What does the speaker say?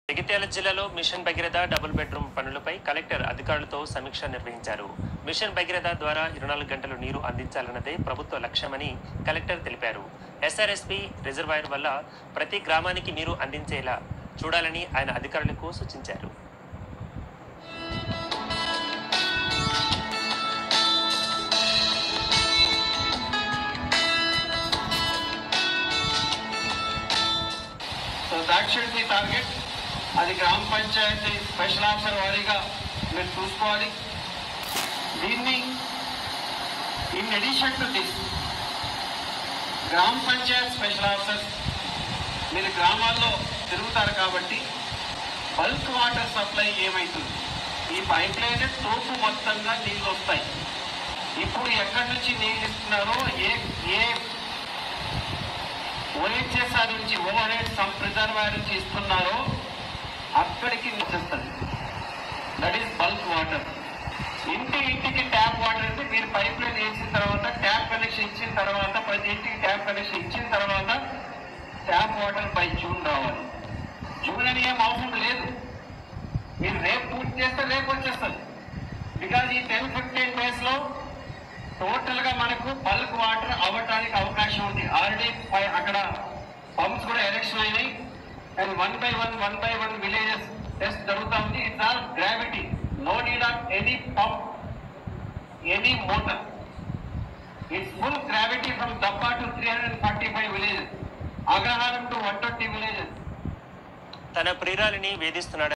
జగిత్యాల జిల్లాలో mission Bhagiratha double bedroom పనులపై collector అధికారులతో సమీక్ష నిర్వహించారు మిషన్ భగీరథ ద్వారా ఇరవై నాలుగు గంటలు నీరు అందించాలన్నదే ప్రభుత్వ లక్ష్యమని కలెక్టర్ తెలిపారు ఎస్ఆర్ఎస్పి రిజర్వాయర్ వల్ల ప్రతి గ్రామానికి నీరు అందించేలా చూడాలని ఆయన అధికారులకు సూచించారు so that should be target అది గ్రామ పంచాయతీ స్పెషల్ ఆఫీసర్ వారీగా మీరు చూసుకోవాలి దీన్ని ఇన్ అడిషన్ టు దిస్ గ్రామ పంచాయత్ స్పెషల్ ఆఫీసర్స్ మీరు గ్రామాల్లో తిరుగుతారు కాబట్టి బల్క్ వాటర్ సప్లై ఏమవుతుంది ఈ పైప్ లైన్ తోపు మొత్తంగా నీళ్ళు వస్తాయి ఇప్పుడు ఎక్కడి నుంచి నీళ్ళు ఇస్తున్నారో ఏ ఏ ఓహెచ్ఎస్ఆర్ నుంచి ఓవర్ హెడ్ సమ్ ప్రిజర్వాయర్ నుంచి ఇస్తున్నారో అక్కడికి వచ్చేస్తుంది దట్ ఈస్ బల్క్ వాటర్ ఇంటి ఇంటికి ట్యాప్ వాటర్ అంటే మీరు పైప్ లైన్ వేసిన తర్వాత ట్యాప్ కనెక్షన్ ఇచ్చిన తర్వాత ప్రతి ఇంటికి ట్యాప్ కనెక్షన్ ఇచ్చిన తర్వాత ట్యాప్ వాటర్ బై జూన్ రావాలి జూన్ అని ఏం అవసరం లేదు మీరు రేపు పూర్తి చేస్తే రేపు వచ్చేస్తుంది బికాజ్ ఈ టెన్ ఫిఫ్టీన్ డేస్ లో టోటల్ గా మనకు బల్క్ వాటర్ అవ్వటానికి అవకాశం ఉంది ఆల్రెడీ అక్కడ పంప్స్ కూడా ఎలక్షన్ అయినాయి and one by one one by one villages test జరుగుతా ఉంది it's all gravity no need of any pump any motor it's full gravity from Dabba to three hundred forty five villages Agraharam to one twenty villages తన ప్రియురాలిని వేధిస్తున్నాడు